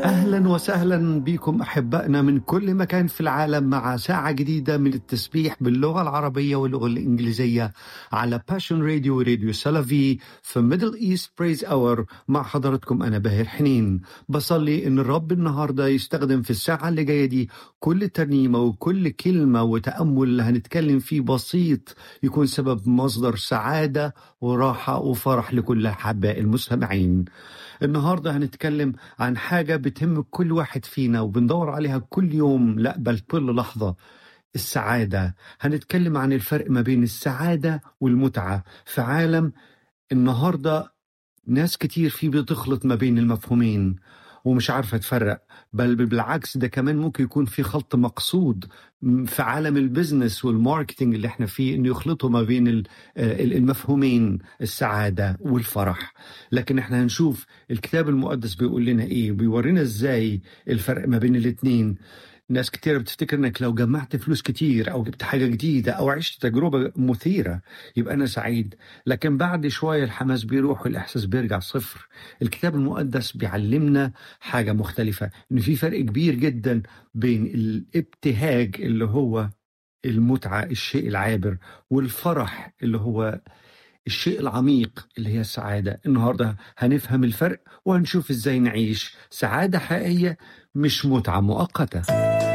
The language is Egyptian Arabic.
أهلا وسهلا بكم أحبائنا من كل مكان في العالم مع ساعة جديدة من التسبيح باللغة العربية واللغة الإنجليزية على باشن راديو وراديو سلفي في ميدل إيست بريز أور مع حضراتكم أنا باهر حنين بصلي إن الرب النهاردة يستخدم في الساعة اللي جاية دي كل ترنيمة وكل كلمة وتأمل اللي هنتكلم فيه بسيط يكون سبب مصدر سعادة وراحة وفرح لكل أحباء المستمعين النهاردة هنتكلم عن حاجة بتهم كل واحد فينا وبندور عليها كل يوم لا بل كل لحظة السعادة هنتكلم عن الفرق ما بين السعادة والمتعة في عالم النهاردة ناس كتير فيه بتخلط ما بين المفهومين ومش عارفة تفرق بل بالعكس ده كمان ممكن يكون في خلط مقصود في عالم البزنس والماركتينج اللي احنا فيه انه يخلطوا ما بين ال- ال- المفهومين السعادة والفرح لكن احنا هنشوف الكتاب المقدس بيقول لنا ايه بيورينا ازاي الفرق ما بين الاتنين ناس كتير بتفتكر انك لو جمعت فلوس كتير او جبت حاجة جديدة او عشت تجربة مثيرة يبقى انا سعيد لكن بعد شوية الحماس بيروح والاحساس بيرجع صفر الكتاب المقدس بيعلمنا حاجة مختلفة ان في فرق كبير جدا بين الابتهاج اللي هو المتعة الشيء العابر والفرح اللي هو الشيء العميق اللي هي السعادة النهاردة هنفهم الفرق وهنشوف ازاي نعيش سعادة حقيقية مش متعة مؤقتة